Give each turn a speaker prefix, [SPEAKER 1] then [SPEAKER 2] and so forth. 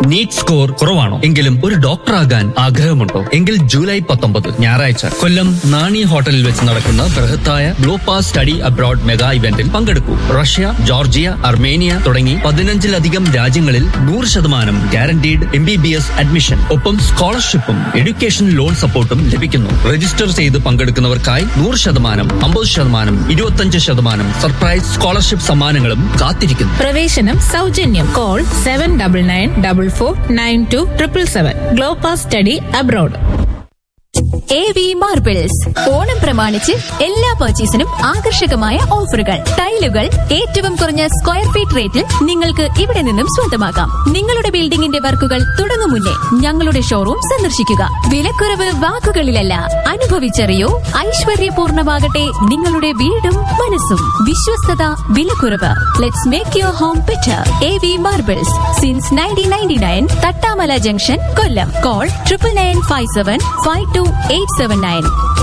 [SPEAKER 1] NEET score കുറവാണോ എങ്കിലും ഒരു ഡോക്ടർ ആകാൻ ആഗ്രഹമുണ്ടോ എങ്കിൽ ജൂലൈ പത്തൊമ്പത് ഞായറാഴ്ച കൊല്ലം നാണി ഹോട്ടലിൽ വെച്ച് നടക്കുന്ന ബൃഹത്തായ ഗ്ലോപ്പാ സ്റ്റഡി അബ്രോഡ് മെഗാ ഇവന്റിൽ പങ്കെടുക്കൂ റഷ്യ ജോർജിയ അർമേനിയ തുടങ്ങി പതിനഞ്ചിലധികം രാജ്യങ്ങളിൽ നൂറ് ശതമാനം guaranteed M B B S admission ഒപ്പം സ്കോളർഷിപ്പും എഡ്യൂക്കേഷൻ ലോൺ സപ്പോർട്ടും ലഭിക്കുന്നു രജിസ്റ്റർ ചെയ്ത് പങ്കെടുക്കുന്നവർക്കായി നൂറ് ശതമാനം അമ്പത് ശതമാനം ഇരുപത്തഞ്ച് ശതമാനം സർപ്രൈസ് സ്കോളർഷിപ്പ് സമ്മാനങ്ങളും കാത്തിരിക്കുന്നു
[SPEAKER 2] പ്രവേശനം സൗജന്യം call seven double nine double four nine two triple seven global study abroad
[SPEAKER 3] A V marbles Onam പ്രമാണിച്ച് എല്ലാ പർച്ചേസിനും ആകർഷകമായ ഓഫറുകൾ ടൈലുകൾ ഏറ്റവും കുറഞ്ഞ സ്ക്വയർ ഫീറ്റ് റേറ്റിൽ നിങ്ങൾക്ക് ഇവിടെ നിന്നും സ്വന്തമാക്കാം നിങ്ങളുടെ ബിൽഡിംഗിന്റെ വർക്കുകൾ തുടങ്ങും മുന്നേ ഞങ്ങളുടെ ഷോറൂം സന്ദർശിക്കുക വിലക്കുറവ് വാക്കുകളിലല്ല അനുഭവിച്ചറിയൂ ഐശ്വര്യപൂർണമാകട്ടെ നിങ്ങളുടെ വീടും മനസ്സും വിശ്വസ്തത വിലക്കുറവ് let's make your home better A V marbles since nineteen ninety nine Thattamala junction Kollam call triple nine five seven five two eight seven nine